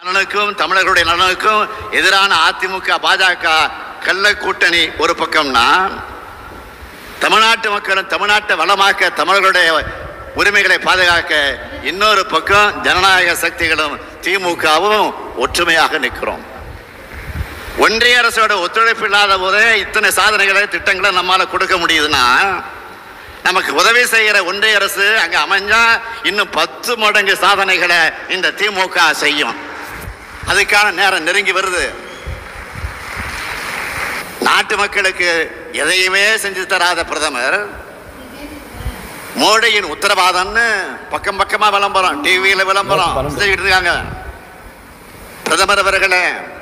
நலனுக்கும் தமிழர்களுடைய நலனுக்கும் எதிரான அதிமுக பாஜக கள்ள கூட்டணி ஒரு பக்கம்னா தமிழ்நாட்டு மக்களும் தமிழ்நாட்டை வளமாக்க தமிழர்களுடைய உரிமைகளை பாதுகாக்க இன்னொரு பக்கம் ஜனநாயக சக்திகளும் திமுகவும் ஒற்றுமையாக நிற்கிறோம் ஒன்றிய அரசோட ஒத்துழைப்பு இல்லாத போதே இத்தனை சாதனைகளை திட்டங்களை நம்மால கொடுக்க முடியுதுன்னா நமக்கு உதவி செய்கிற ஒன்றிய அரசு அங்க அமைஞ்சா இன்னும் பத்து மடங்கு சாதனைகளை இந்த திமுக செய்யும் அதுக்கான நேரம் நெருங்கி வருது நாட்டு மக்களுக்கு எதையுமே செஞ்சு தராத பிரதமர் மோடியின் உத்தரவாதம்னு பக்கம் பக்கமா விளம்பரம் டிவியில விளம்பரம் செஞ்சுக்கிட்டு இருக்காங்க பிரதமர் அவர்களே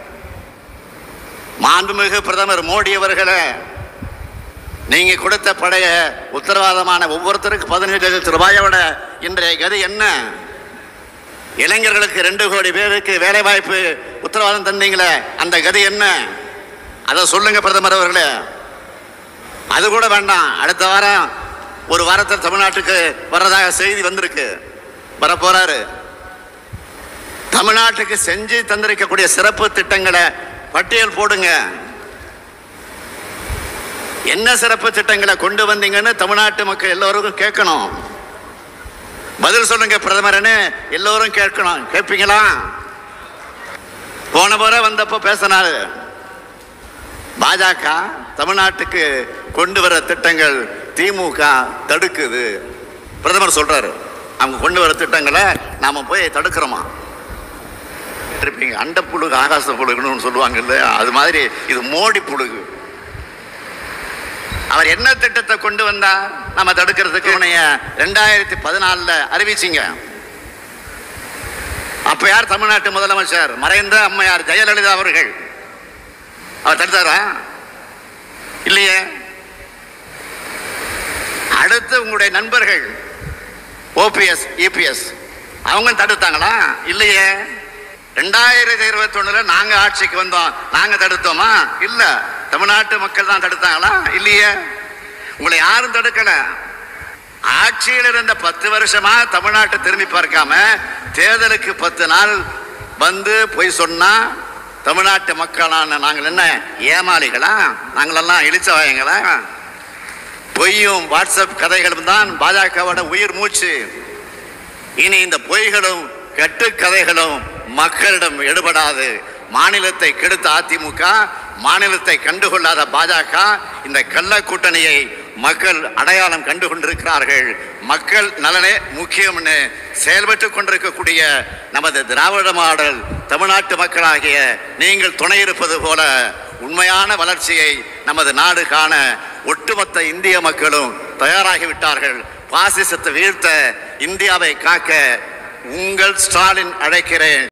மாண்புமிகு பிரதமர் மோடி அவர்களே நீங்க கொடுத்த பழைய உத்தரவாதமான ஒவ்வொருத்தருக்கு பதினேழு லட்சம் ரூபாயோட இன்றைய கதி என்ன இளைஞர்களுக்கு ரெண்டு கோடி பேருக்கு வேலை வாய்ப்பு உத்தரவாதம் தந்தீங்களே அந்த கதி என்ன அதை சொல்லுங்க பிரதமர் அவர்களே அது கூட வேண்டாம் அடுத்த வாரம் ஒரு வாரத்தில் தமிழ்நாட்டுக்கு வர்றதாக செய்தி வந்திருக்கு வரப்போறாரு தமிழ்நாட்டுக்கு செஞ்சு தந்திருக்கக்கூடிய சிறப்பு திட்டங்களை பட்டியல் போடுங்க என்ன சிறப்பு திட்டங்களை கொண்டு வந்தீங்கன்னு தமிழ்நாட்டு மக்கள் எல்லோருக்கும் கேட்கணும் பதில் சொல்லுங்க பிரதமர்னு எல்லோரும் கேட்கணும் கேட்பீங்களா போன முறை வந்தப்போ பேசினாரு பாஜக தமிழ்நாட்டுக்கு கொண்டு வர திட்டங்கள் திமுக தடுக்குது பிரதமர் சொல்றாரு அவங்க கொண்டு வர திட்டங்களை நாம போய் தடுக்கிறோமா இருப்பீங்க அண்ட புழுகு ஆகாச புழுகுன்னு சொல்லுவாங்க இல்லையா அது மாதிரி இது மோடி புழுகு அவர் என்ன திட்டத்தை கொண்டு வந்தா நம்ம தடுக்கிறதுக்கு உன்னைய ரெண்டாயிரத்தி பதினாலுல அறிவிச்சிங்க அப்ப யார் தமிழ்நாட்டு முதலமைச்சர் மறைந்த அம்மையார் ஜெயலலிதா அவர்கள் அவர் தடுத்தாரா இல்லையே அடுத்து உங்களுடைய நண்பர்கள் ஓபிஎஸ் இபிஎஸ் அவங்க தடுத்தாங்களா இல்லையே ரெண்டாயிரத்தி இருபத்தி ஒண்ணுல நாங்க ஆட்சிக்கு வந்தோம் நாங்க தடுத்தோமா இல்ல தமிழ்நாட்டு மக்கள் தான் தடுத்தாங்களா இல்லையே உங்களை யாரும் தடுக்கல ஆட்சியில் இருந்த பத்து வருஷமா தமிழ்நாட்டை திரும்பி பார்க்காம தேர்தலுக்கு பத்து நாள் வந்து போய் சொன்னா தமிழ்நாட்டு மக்களான நாங்கள் என்ன ஏமாளிகளா நாங்களெல்லாம் இழிச்சவாயங்களா பொய்யும் வாட்ஸ்அப் கதைகளும் தான் பாஜகவோட உயிர் மூச்சு இனி இந்த பொய்களும் கட்டுக்கதைகளும் மக்களிடம் எடுபடாது மாநிலத்தை கெடுத்த அதிமுக மாநிலத்தை கண்டுகொள்ளாத பாஜக இந்த கள்ள கூட்டணியை மக்கள் அடையாளம் கண்டு கொண்டிருக்கிறார்கள் மக்கள் நலனே முக்கியம்னு செயல்பட்டு கொண்டிருக்கக்கூடிய நமது திராவிட மாடல் தமிழ்நாட்டு மக்களாகிய நீங்கள் துணை இருப்பது போல உண்மையான வளர்ச்சியை நமது நாடு காண ஒட்டுமொத்த இந்திய மக்களும் தயாராகிவிட்டார்கள் பாசிசத்தை வீழ்த்த இந்தியாவை காக்க உங்கள் ஸ்டாலின் அழைக்கிறேன்